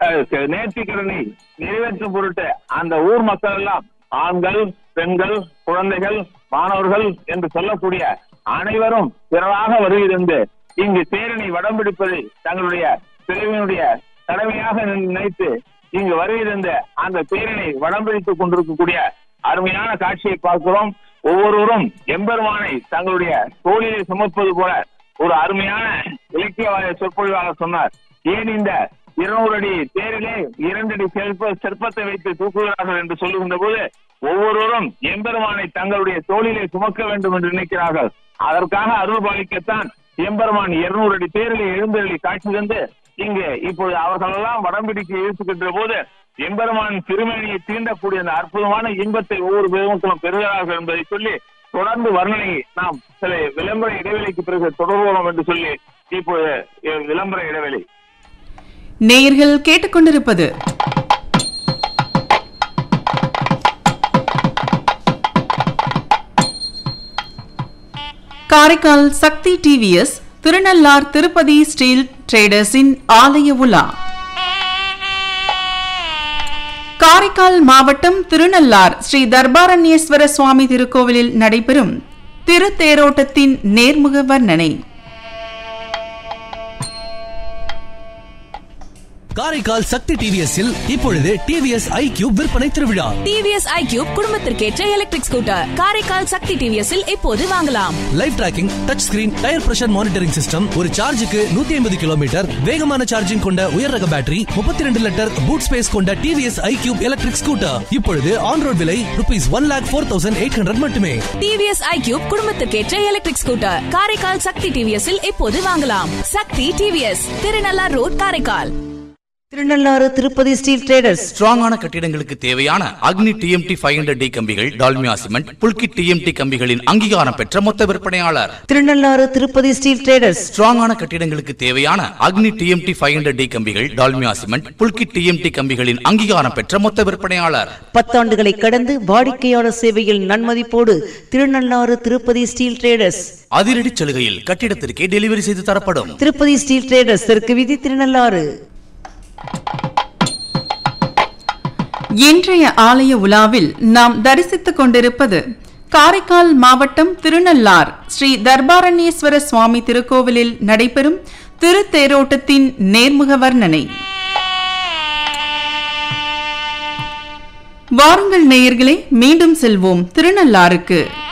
அஹ், நேர்த்திக்கடனை நிறைவேற்றும் பொருட்டு அந்த ஊர் மக்கள் எல்லாம் ஆண்கள் பெண்கள் குழந்தைகள் மாணவர்கள் என்று சொல்லக்கூடிய அனைவரும் திரளாக வருகிறது இங்கு தேரினை வடம் பிடிப்பது தங்களுடைய பிரிவினுடைய கடமையாக நினைத்து இங்கு வருகின்ற அந்த தேரினை வடம் பிடித்துக் கொண்டிருக்கக்கூடிய அருமையான காட்சியை பார்க்கிறோம் ஒவ்வொருவரும் எம்பெருமானை தங்களுடைய தோளிலே சுமப்பது போல ஒரு அருமையான இலக்கிய சொற்பொழிவாளர் சொன்னார் ஏன் இந்த இருநூறு அடி தேரிலே இரண்டு அடி சிற்ப சிற்பத்தை வைத்து தூக்குகிறார்கள் என்று சொல்லுகின்ற போது ஒவ்வொருவரும் எம்பெருமானை தங்களுடைய தோளிலே சுமக்க வேண்டும் என்று நினைக்கிறார்கள் அதற்காக அருள் பாலிக்கத்தான் எம்பெருமான் இருநூறு அடி தேரிலே எழுந்தருளி காட்சி தந்து இங்கு இப்பொழுது அவர்களெல்லாம் வடம்பிடிக்கு இழுத்துக்கின்ற போது எம்பெருமான் திருமேனியை தீண்டக்கூடிய அந்த அற்புதமான இன்பத்தை ஒவ்வொரு பெருமக்களும் பெறுகிறார்கள் என்பதை சொல்லி தொடர்ந்து வர்ணனை நாம் சில விளம்பர இடைவெளிக்கு பிறகு தொடர்வோம் என்று சொல்லி இப்பொழுது அஹ், விளம்பர இடைவெளி நேயர்கள் கேட்டுக்கொண்டிருப்பது காரைக்கால் சக்தி டிவிஎஸ் திருநள்ளார் திருப்பதி ஸ்டீல் ட்ரேடர்ஸின் ஆலய உலா காரைக்கால் மாவட்டம் திருநள்ளார் ஸ்ரீ தர்பாரண்யேஸ்வர சுவாமி திருக்கோவிலில் நடைபெறும் திருத்தேரோட்டத்தின் நேர்முக வர்ணனை காரைக்கால் சக்தி டிவிஎஸ்ஸில் இப்பொழுது டிவிஎஸ் ஐ கியூப் விற்பனை திருவிழா டிவிஎஸ் ஐக்யூப் குடும்பத்திற்கேற்ற எலக்ட்ரிக் ஸ்கூட்டர் காரைக்கால் சக்தி டிவிஎஸ்ஸில் இப்போது வாங்கலாம் live tracking touch screen tyre pressure monitoring system ஒரு சார்ஜுக்கு நூத்தி ஐம்பது கிலோமீட்டர் வேகமான சார்ஜிங் கொண்ட உயர் ரக பேட்டரி முப்பத்தி ரெண்டு லிட்டர் பூட் ஸ்பேஸ் கொண்ட TVS iQube electric scooter இப்பொழுது ஆன் ரோட் விலை rupees one lakh four thousand eight hundred மட்டுமே டிவிஎஸ் ஐக்யூப் குடும்பத்திற்கேற்ற எலக்ட்ரிக் ஸ்கூட்டர் காரைக்கால் சக்தி டிவிஎஸ்ஸில் இப்போது வாங்கலாம் Sakthi TVS Thirunallar road Karaikal Thirunallar Tirupati steel traders ஸ்ட்ராங்கான கட்டிடங்களுக்கு தேவையான அக்னி டிஎம்டி ஃபைவ் ஹண்ட்ரட் டி கம்பிகள் டால்மியா சிமெண்ட் புல்கி டிஎம்டி கம்பிகளின் அங்கீகாரம் பெற்ற மொத்த விற்பனையாளர் திருநள்ளாறு திருப்பதி ஸ்டீல் ட்ரேடர்ஸ் ஸ்ட்ராங்கான கட்டிடங்களுக்கு தேவையான அக்னி டிஎம்டி ஃபைவ் ஹண்ட்ரட் டி கம்பிகள் டால்மியா சிமெண்ட் புல்கி டிஎம்டி கம்பிகளின் அங்கீகாரம் பெற்ற மொத்த விற்பனையாளர் பத்தாண்டுகளை கடந்து வாடிக்கையாளர் சேவையில் நன்மதிப்போடு திருநள்ளாறு திருப்பதி ஸ்டீல் ட்ரேடர்ஸ் அதிரடி சலுகையில் கட்டிடத்திற்கே டெலிவரி செய்து தரப்படும் திருப்பதி ஸ்டீல் ட்ரேடர்ஸ் தெற்கு விதி திருநள்ளாறு இன்றைய ஆலய உலாவில் நாம் தரிசித்துக் கொண்டிருப்பது காரைக்கால் மாவட்டம் திருநள்ளார் ஸ்ரீ தர்பாரண்யேஸ்வர சுவாமி திருக்கோவிலில் நடைபெறும் திருத்தேரோட்டத்தின் நேர்முக வர்ணனை வாருங்கள் நேயர்களே மீண்டும் செல்வோம் திருநள்ளாருக்கு